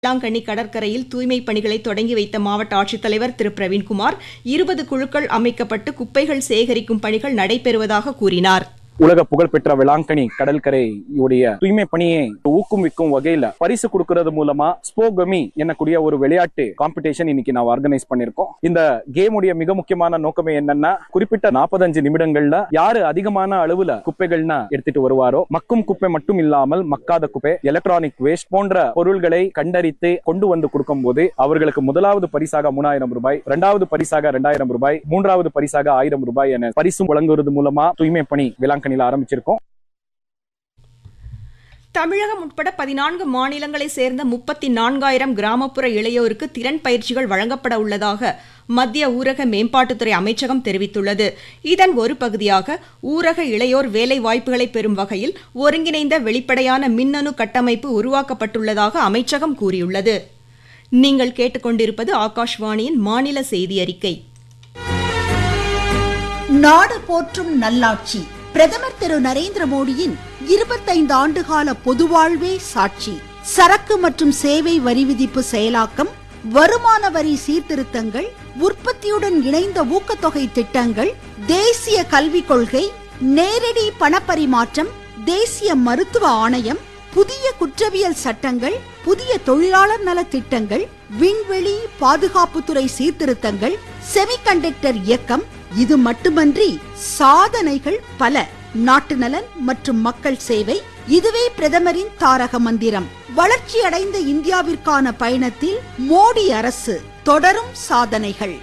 வேளாங்கண்ணி கடற்கரையில் தூய்மை பணிகளை தொடங்கி வைத்த மாவட்ட ஆட்சித்தலைவர் திரு பிரவீன்குமார் இருபது குழுக்கள் அமைக்கப்பட்டு குப்பைகள் சேகரிக்கும் பணிகள் நடைபெறுவதாக கூறினார் உலக புகழ்பெற்ற வேளாங்கண்ணி கடற்கரையுடைய தூய்மை பணியை ஊக்குவிக்கும் வகையில பரிசு கொடுக்கறது மூலமா ஸ்போகமி என்னக்கூடிய ஒரு விளையாட்டு காம்படிஷன் இன்னைக்கு நான் ஆர்கனைஸ் பண்ணிருக்கோம் இந்த கேமுடைய மிக முக்கியமான நோக்கமே என்னன்னா குறிப்பிட்ட நாற்பத்தஞ்சு நிமிடங்கள்ல யாரு அதிகமான அளவுல குப்பைகள்னா எடுத்துட்டு வருவாரோ மக்கும் குப்பை மட்டும் இல்லாமல் மக்காத குப்பை எலக்ட்ரானிக் வேஸ்ட் போன்ற பொருள்களை கண்டறித்து கொண்டு வந்து கொடுக்கும் போது அவர்களுக்கு முதலாவது பரிசாக மூணாயிரம் ரூபாய் இரண்டாவது பரிசாக இரண்டாயிரம் ரூபாய் மூன்றாவது பரிசாக ஆயிரம் ரூபாய் என பரிசு வழங்குவது மூலமா தூய்மை பணி வேளாங்கண்ணியில் ஆரம்பிச்சிருக்கோம் தமிழகம் உட்பட பதினான்கு மாநிலங்களை சேர்ந்த முப்பத்தி நான்காயிரம் கிராமப்புற இளையோருக்கு திறன் பயிற்சிகள் வழங்கப்பட உள்ளதாக மத்திய ஊரக மேம்பாட்டுத்துறை அமைச்சகம் தெரிவித்துள்ளது இதன் ஒரு பகுதியாக ஊரக இளையோர் வேலை வாய்ப்புகளை பெறும் வகையில் ஒருங்கிணைந்த வெளிப்படையான மின்னணு கட்டமைப்பு உருவாக்கப்பட்டுள்ளதாக அமைச்சகம் கூறியுள்ளது நீங்கள் கேட்டுக்கொண்டிருப்பது ஆகாஷ்வாணியின் மாநில செய்தி அறிக்கை நாடு போற்றும் நல்லாட்சி பிரதமர் திரு நரேந்திர மோடியின் இருபத்தைந்து ஆண்டுகால பொதுவாழ்வே சாட்சி சரக்கு மற்றும் சேவை வரி விதிப்பு செயலாக்கம் வருமான வரி சீர்திருத்தங்கள் உற்பத்தியுடன் இணைந்த ஊக்கத்தொகை திட்டங்கள் தேசிய கல்விக் கொள்கை நேரடி பணப்பரிமாற்றம் தேசிய மருத்துவ ஆணையம் புதிய குற்றவியல் சட்டங்கள் புதிய தொழிலாளர் நல திட்டங்கள் விண்வெளி பாதுகாப்புத்துறை சீர்திருத்தங்கள் செமிகண்டக்டர் இயக்கம் இது மட்டுமன்றி சாதனைகள் பல நாட்டு நலன் மற்றும் மக்கள் சேவை இதுவே பிரதமரின் தாரக மந்திரம் வளர்ச்சி அடைந்த இந்தியாவிற்கான பயணத்தில் மோடி அரசு தொடரும் சாதனைகள்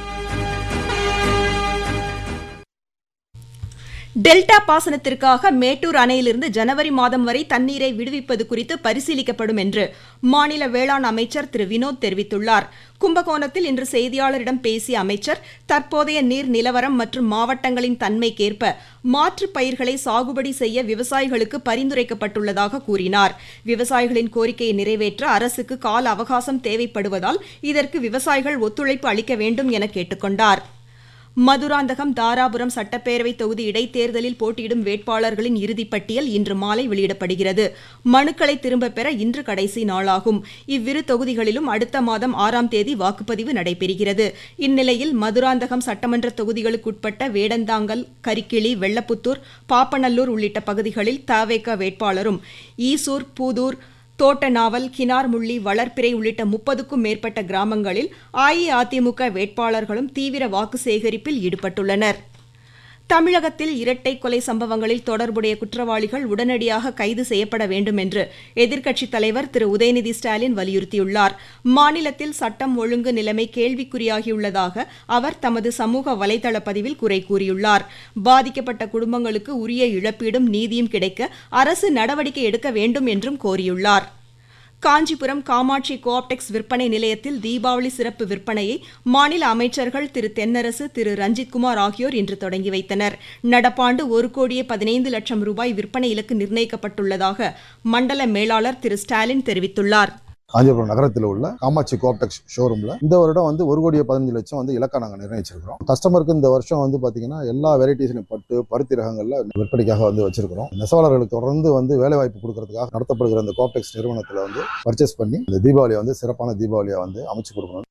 டெல்டா பாசனத்திற்காக மேட்டூர் அணையிலிருந்து ஜனவரி மாதம் வரை தண்ணீரை விடுவிப்பது குறித்து பரிசீலிக்கப்படும் என்று மாநில வேளாண் அமைச்சர் திரு வினோத் தெரிவித்துள்ளார் கும்பகோணத்தில் இன்று செய்தியாளரிடம் பேசிய அமைச்சர் தற்போதைய நீர் நிலவரம் மற்றும் மாவட்டங்களின் தன்மைக்கேற்ப மாற்று பயிர்களை சாகுபடி செய்ய விவசாயிகளுக்கு பரிந்துரைக்கப்பட்டுள்ளதாக கூறினார் விவசாயிகளின் கோரிக்கையை நிறைவேற்ற அரசுக்கு கால அவகாசம் தேவைப்படுவதால் இதற்கு விவசாயிகள் ஒத்துழைப்பு அளிக்க வேண்டும் என கேட்டுக்கொண்டார் மதுராந்தகம் தாராபுரம் சட்டப்பேரவை தொகுதி இடைத்தேர்தலில் போட்டியிடும் வேட்பாளர்களின் இறுதிப் பட்டியல் இன்று மாலை வெளியிடப்படுகிறது மனுக்களை திரும்பப் பெற இன்று கடைசி நாளாகும் இவ்விரு தொகுதிகளிலும் அடுத்த மாதம் ஆறாம் தேதி வாக்குப்பதிவு நடைபெறுகிறது இந்நிலையில் மதுராந்தகம் சட்டமன்ற தொகுதிகளுக்குட்பட்ட வேடந்தாங்கல் கரிக்கிளி வெள்ளப்புத்தூர் பாப்பநல்லூர் உள்ளிட்ட பகுதிகளில் தவேக வேட்பாளரும் ஈசூர் பூதூர் தோட்டநாவல் கினார்முள்ளி வளர்ப்பிறை உள்ளிட்ட முப்பதுக்கும் மேற்பட்ட கிராமங்களில் அஇஅதிமுக வேட்பாளர்களும் தீவிர வாக்கு சேகரிப்பில் ஈடுபட்டுள்ளனர் தமிழகத்தில் இரட்டை கொலை சம்பவங்களில் தொடர்புடைய குற்றவாளிகள் உடனடியாக கைது செய்யப்பட வேண்டும் என்று எதிர்க்கட்சித் தலைவர் திரு உதயநிதி ஸ்டாலின் வலியுறுத்தியுள்ளார் மாநிலத்தில் சட்டம் ஒழுங்கு நிலைமை கேள்விக்குறியாகியுள்ளதாக அவர் தமது சமூக வலைதள பதிவில் குறை கூறியுள்ளார் பாதிக்கப்பட்ட குடும்பங்களுக்கு உரிய இழப்பீடும் நீதியும் கிடைக்க அரசு நடவடிக்கை எடுக்க வேண்டும் என்றும் கோரியுள்ளார் காஞ்சிபுரம் காமாட்சி கோஆப்டெக்ஸ் விற்பனை நிலையத்தில் தீபாவளி சிறப்பு விற்பனையை மாநில அமைச்சர்கள் திரு தென்னரசு திரு ரஞ்சித்குமார் ஆகியோர் இன்று தொடங்கி வைத்தனர் நடப்பாண்டு ஒரு கோடியே பதினைந்து லட்சம் ரூபாய் விற்பனை இலக்கு நிர்ணயிக்கப்பட்டுள்ளதாக மண்டல மேலாளர் திரு ஸ்டாலின் தெரிவித்துள்ளார் காஞ்சிபுரம் நகரத்தில் உள்ள காமாட்சி கோப்டெக்ஸ் ஷோரூம்ல இந்த வருடம் வந்து ஒரு கோடியே பதினஞ்சு லட்சம் வந்து இலக்கா நாங்கள் நிர்ணயிச்சிருக்கிறோம் கஸ்டமருக்கு இந்த வருஷம் வந்து பாத்தீங்கன்னா எல்லா வெரைட்டிஸ்லையும் பட்டு பருத்தி ரகங்கள்ல விற்பனைக்காக வந்து வச்சிருக்கிறோம் நெசவாளர்களுக்கு தொடர்ந்து வந்து வேலை வாய்ப்பு கொடுக்கறதுக்காக நடத்தப்படுகிற இந்த கோப்டெக்ஸ் நிறுவனத்தில் வந்து பர்ச்சேஸ் பண்ணி இந்த தீபாவளியை வந்து சிறப்பான தீபாவளியை வந்து அமைச்சு கொடுக்கணும்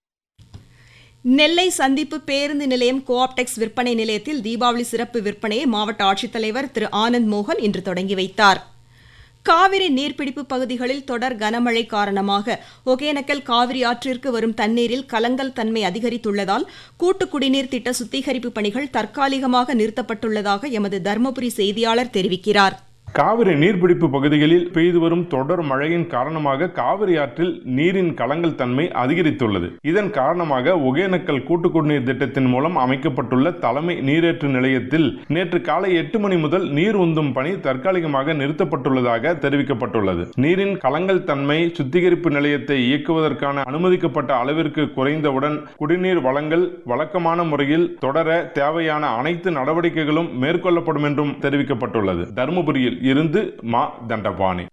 நெல்லை சந்திப்பு பேருந்து நிலையம் கோஆப்டெக்ஸ் விற்பனை நிலையத்தில் தீபாவளி சிறப்பு விற்பனையை மாவட்ட ஆட்சித்தலைவர் திரு ஆனந்த் மோகன் இன்று தொடங்கி வைத்தார் காவிரி நீர்பிடிப்பு பகுதிகளில் தொடர் கனமழை காரணமாக ஒகேனக்கல் காவிரி ஆற்றிற்கு வரும் தண்ணீரில் கலங்கல் தன்மை அதிகரித்துள்ளதால் கூட்டு குடிநீர் திட்ட சுத்திகரிப்பு பணிகள் தற்காலிகமாக நிறுத்தப்பட்டுள்ளதாக எமது தருமபுரி செய்தியாளர் தெரிவிக்கிறார் காவிரி நீர்பிடிப்பு பகுதிகளில் பெய்து வரும் தொடர் மழையின் காரணமாக காவிரி ஆற்றில் நீரின் கலங்கல் தன்மை அதிகரித்துள்ளது இதன் காரணமாக ஒகேனக்கல் கூட்டு குடிநீர் திட்டத்தின் மூலம் அமைக்கப்பட்டுள்ள தலைமை நீரேற்று நிலையத்தில் நேற்று காலை எட்டு மணி முதல் நீர் உந்தும் பணி தற்காலிகமாக நிறுத்தப்பட்டுள்ளதாக தெரிவிக்கப்பட்டுள்ளது நீரின் கலங்கல் தன்மை சுத்திகரிப்பு நிலையத்தை இயக்குவதற்கான அனுமதிக்கப்பட்ட அளவிற்கு குறைந்தவுடன் குடிநீர் வழங்கல் வழக்கமான முறையில் தொடர தேவையான அனைத்து நடவடிக்கைகளும் மேற்கொள்ளப்படும் என்றும் தெரிவிக்கப்பட்டுள்ளது தருமபுரியில் இருந்து மா தண்டபாணி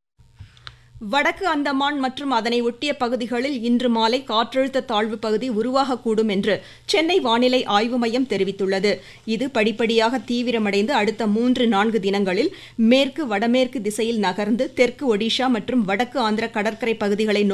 வடக்கு அந்தமான் மற்றும் அதனை ஒட்டிய பகுதிகளில் இன்று மாலை காற்றழுத்த தாழ்வு பகுதி உருவாகக்கூடும் என்று சென்னை வானிலை ஆய்வு மையம் தெரிவித்துள்ளது இது படிப்படியாக தீவிரமடைந்து அடுத்த மூன்று நான்கு தினங்களில் மேற்கு வடமேற்கு திசையில் நகர்ந்து தெற்கு ஒடிஷா மற்றும் வடக்கு ஆந்திர கடற்கரை பகுதிகளை